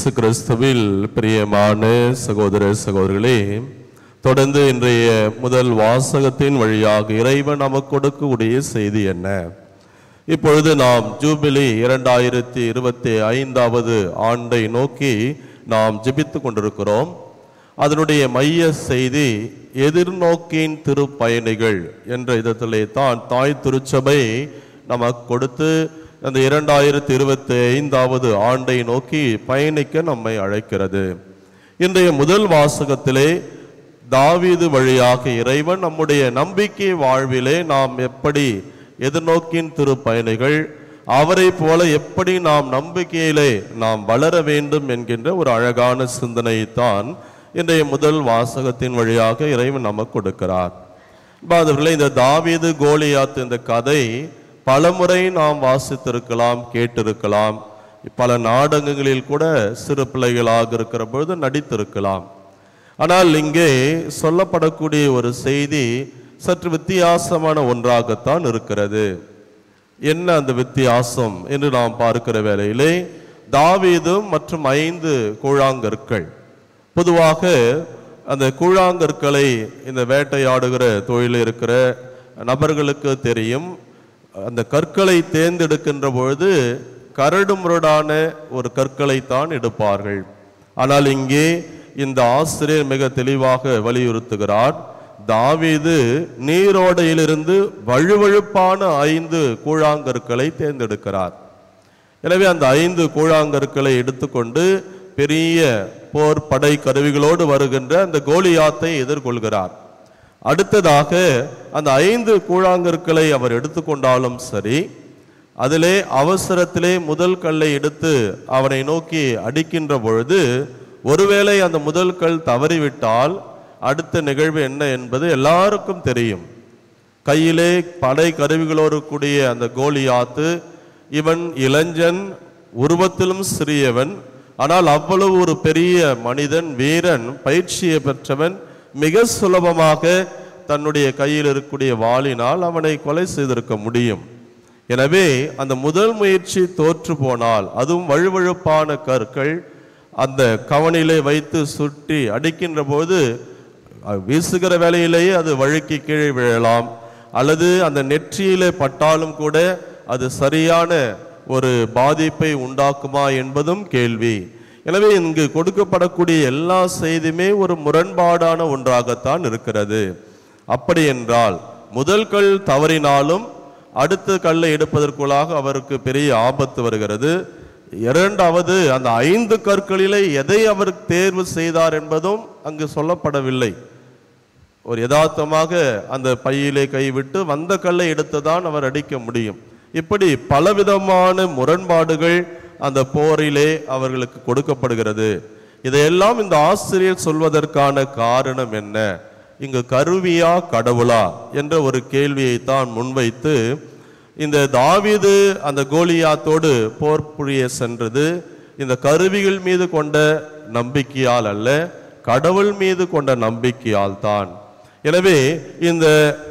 இயேசு கிறிஸ்துவில் பிரியமான சகோதர சகோதரிகளே தொடர்ந்து இன்றைய முதல் வாசகத்தின் வழியாக இறைவன் நமக்கு கொடுக்கக்கூடிய செய்தி என்ன இப்பொழுது நாம் ஜூபிலி இரண்டாயிரத்தி இருபத்தி ஐந்தாவது ஆண்டை நோக்கி நாம் ஜெபித்துக் கொண்டிருக்கிறோம் அதனுடைய மைய செய்தி எதிர்நோக்கின் திருப்பயணிகள் என்ற இதத்திலே தான் தாய் திருச்சபை நமக்கு கொடுத்து அந்த இரண்டாயிரத்தி இருபத்தி ஐந்தாவது ஆண்டை நோக்கி பயணிக்க நம்மை அழைக்கிறது இன்றைய முதல் வாசகத்திலே தாவீது வழியாக இறைவன் நம்முடைய நம்பிக்கை வாழ்விலே நாம் எப்படி எதிர்நோக்கின் திருப்பயணிகள் அவரை போல எப்படி நாம் நம்பிக்கையிலே நாம் வளர வேண்டும் என்கின்ற ஒரு அழகான சிந்தனையைத்தான் இன்றைய முதல் வாசகத்தின் வழியாக இறைவன் நமக்கு கொடுக்கிறார் பாதவர்களே இந்த தாவீது கோலியாத் இந்த கதை பலமுறை நாம் வாசித்திருக்கலாம் கேட்டிருக்கலாம் பல நாடகங்களில் கூட சிறு பிள்ளைகளாக இருக்கிற பொழுது நடித்திருக்கலாம் ஆனால் இங்கே சொல்லப்படக்கூடிய ஒரு செய்தி சற்று வித்தியாசமான ஒன்றாகத்தான் இருக்கிறது என்ன அந்த வித்தியாசம் என்று நாம் பார்க்கிற வேளையிலே தாவீதும் மற்றும் ஐந்து கூழாங்கற்கள் பொதுவாக அந்த கூழாங்கற்களை இந்த வேட்டையாடுகிற தொழில் இருக்கிற நபர்களுக்கு தெரியும் அந்த கற்களை தேர்ந்தெடுக்கின்ற பொழுது கரடு முரடான ஒரு கற்களை தான் எடுப்பார்கள் ஆனால் இங்கே இந்த ஆசிரியர் மிக தெளிவாக வலியுறுத்துகிறார் தாவீது நீரோடையிலிருந்து வழுவழுப்பான ஐந்து கூழாங்கற்களை தேர்ந்தெடுக்கிறார் எனவே அந்த ஐந்து கூழாங்கற்களை எடுத்துக்கொண்டு பெரிய போர் படை கருவிகளோடு வருகின்ற அந்த கோலியாத்தை எதிர்கொள்கிறார் அடுத்ததாக அந்த ஐந்து கூழாங்கற்களை அவர் எடுத்துக்கொண்டாலும் சரி அதிலே அவசரத்திலே முதல் கல்லை எடுத்து அவனை நோக்கி அடிக்கின்ற பொழுது ஒருவேளை அந்த முதல் கல் தவறிவிட்டால் அடுத்த நிகழ்வு என்ன என்பது எல்லாருக்கும் தெரியும் கையிலே படை கருவிகளோடு கூடிய அந்த கோலியாத்து இவன் இளைஞன் உருவத்திலும் சிறியவன் ஆனால் அவ்வளவு ஒரு பெரிய மனிதன் வீரன் பயிற்சியை பெற்றவன் மிக சுலபமாக தன்னுடைய கையில் இருக்கக்கூடிய வாளினால் அவனை கொலை செய்திருக்க முடியும் எனவே அந்த முதல் முயற்சி தோற்று போனால் அதுவும் வழுவழுப்பான கற்கள் அந்த கவனிலே வைத்து சுற்றி அடிக்கின்ற போது அஹ், வீசுகிற வேலையிலேயே அது வழுக்கி கீழே விழலாம் அல்லது அந்த நெற்றியிலே பட்டாலும் கூட அது சரியான ஒரு பாதிப்பை உண்டாக்குமா என்பதும் கேள்வி எனவே இங்கு கொடுக்கப்படக்கூடிய எல்லா செய்தியுமே ஒரு முரண்பாடான ஒன்றாகத்தான் இருக்கிறது அப்படி என்றால் முதல் கல் தவறினாலும் அடுத்த கல்லை எடுப்பதற்குள்ளாக அவருக்கு பெரிய ஆபத்து வருகிறது இரண்டாவது அந்த ஐந்து கற்களிலே எதை அவர் தேர்வு செய்தார் என்பதும் அங்கு சொல்லப்படவில்லை ஒரு யதார்த்தமாக அந்த பையிலே கைவிட்டு வந்த கல்லை எடுத்துதான் அவர் அடிக்க முடியும் இப்படி பலவிதமான முரண்பாடுகள் அந்த போரிலே அவர்களுக்கு கொடுக்கப்படுகிறது இதையெல்லாம் இந்த ஆசிரியர் சொல்வதற்கான காரணம் என்ன இங்கு கருவியா கடவுளா என்ற ஒரு கேள்வியை தான் முன்வைத்து இந்த தாவீது அந்த கோலியாத்தோடு போர் புரிய சென்றது இந்த கருவிகள் மீது கொண்ட நம்பிக்கையால் அல்ல கடவுள் மீது கொண்ட நம்பிக்கையால் தான் எனவே இந்த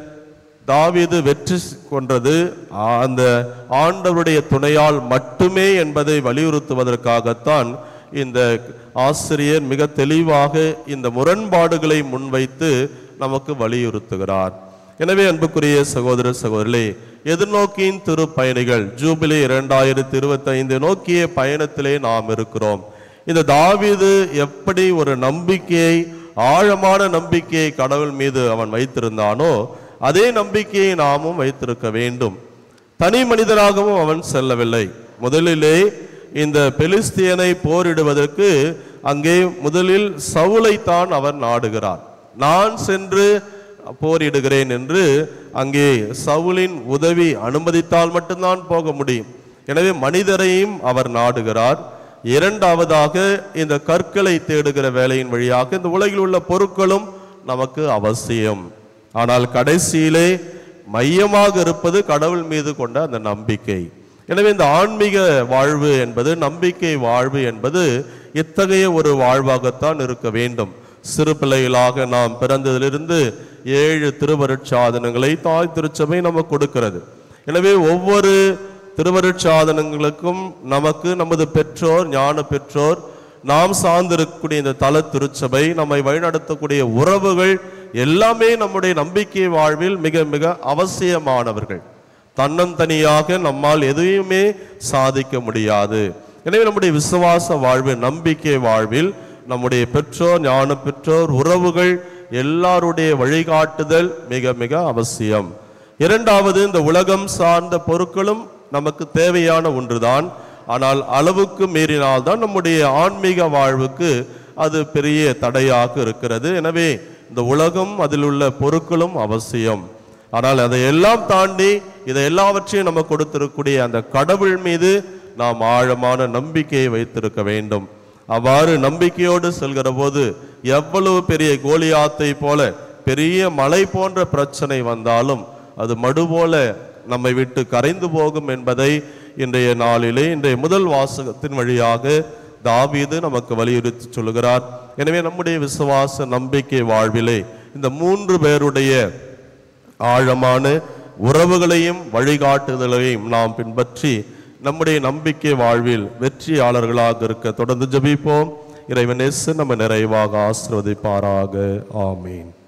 தாவீது வெற்றி கொன்றது ஆ- அந்த ஆண்டவருடைய துணையால் மட்டுமே என்பதை வலியுறுத்துவதற்காகத்தான் இந்த ஆசிரியர் மிக தெளிவாக இந்த முரண்பாடுகளை முன்வைத்து நமக்கு வலியுறுத்துகிறார் எனவே அன்புக்குரிய சகோதர சகோதரிகளே எதிர்நோக்கியின் திருப்பயணிகள் ஜூபிலி இரண்டாயிரத்தி இருபத்தைந்து நோக்கிய பயணத்திலே நாம் இருக்கிறோம் இந்த தாவீது எப்படி ஒரு நம்பிக்கையை ஆழமான நம்பிக்கையை கடவுள் மீது அவன் வைத்திருந்தானோ அதே நம்பிக்கையை நாமும் வைத்திருக்க வேண்டும் தனி மனிதனாகவும் அவன் செல்லவில்லை முதலிலே இந்த பெலிஸ்தியனை போரிடுவதற்கு அங்கே முதலில் சவுலைத்தான் அவர் நாடுகிறார் நான் சென்று போரிடுகிறேன் என்று அங்கே சவுலின் உதவி அனுமதித்தால் மட்டும்தான் போக முடியும் எனவே மனிதரையும் அவர் நாடுகிறார் இரண்டாவதாக இந்த கற்களை தேடுகிற வேலையின் வழியாக இந்த உலகில் உள்ள பொருட்களும் நமக்கு அவசியம் ஆனால் கடைசியிலே மையமாக இருப்பது கடவுள் மீது கொண்ட அந்த நம்பிக்கை எனவே இந்த ஆன்மீக வாழ்வு என்பது நம்பிக்கை வாழ்வு என்பது இத்தகைய ஒரு வாழ்வாகத்தான் இருக்க வேண்டும் சிறு பிள்ளைகளாக நாம் பிறந்ததிலிருந்து ஏழு திருவருட்சாதனங்களை தாய் திருச்சபை நமக்கு கொடுக்கிறது எனவே ஒவ்வொரு திருவருட்சாதனங்களுக்கும் நமக்கு நமது பெற்றோர் ஞான பெற்றோர் நாம் சார்ந்திருக்கக்கூடிய இந்த தல திருச்சபை நம்மை வழிநடத்தக்கூடிய உறவுகள் எல்லாமே நம்முடைய நம்பிக்கை வாழ்வில் மிக மிக அவசியமானவர்கள் தன்னந்தனியாக நம்மால் எதையுமே சாதிக்க முடியாது எனவே நம்முடைய விசுவாச வாழ்வு நம்பிக்கை வாழ்வில் நம்முடைய பெற்றோர் ஞான பெற்றோர் உறவுகள் எல்லாருடைய வழிகாட்டுதல் மிக மிக அவசியம் இரண்டாவது இந்த உலகம் சார்ந்த பொருட்களும் நமக்கு தேவையான ஒன்றுதான் ஆனால் அளவுக்கு மீறினால்தான் நம்முடைய ஆன்மீக வாழ்வுக்கு அது பெரிய தடையாக இருக்கிறது எனவே இந்த உலகம் அதில் உள்ள பொருட்களும் அவசியம் ஆனால் அதை எல்லாம் தாண்டி இதை எல்லாவற்றையும் நம்ம கொடுத்திருக்கக்கூடிய அந்த கடவுள் மீது நாம் ஆழமான நம்பிக்கையை வைத்திருக்க வேண்டும் அவ்வாறு நம்பிக்கையோடு செல்கிற போது எவ்வளவு பெரிய கோலியாத்தை போல பெரிய மலை போன்ற பிரச்சனை வந்தாலும் அது மடு போல நம்மை விட்டு கரைந்து போகும் என்பதை இன்றைய நாளிலே இன்றைய முதல் வாசகத்தின் வழியாக தாவீது நமக்கு வலியுறுத்தி சொல்லுகிறார் எனவே நம்முடைய விசுவாச நம்பிக்கை வாழ்விலே இந்த மூன்று பேருடைய ஆழமான உறவுகளையும் வழிகாட்டுதலையும் நாம் பின்பற்றி நம்முடைய நம்பிக்கை வாழ்வில் வெற்றியாளர்களாக இருக்க தொடர்ந்து ஜெபிப்போம் இறைவனேசு நம்ம நிறைவாக ஆசிர்வதிப்பாராக ஆமீன்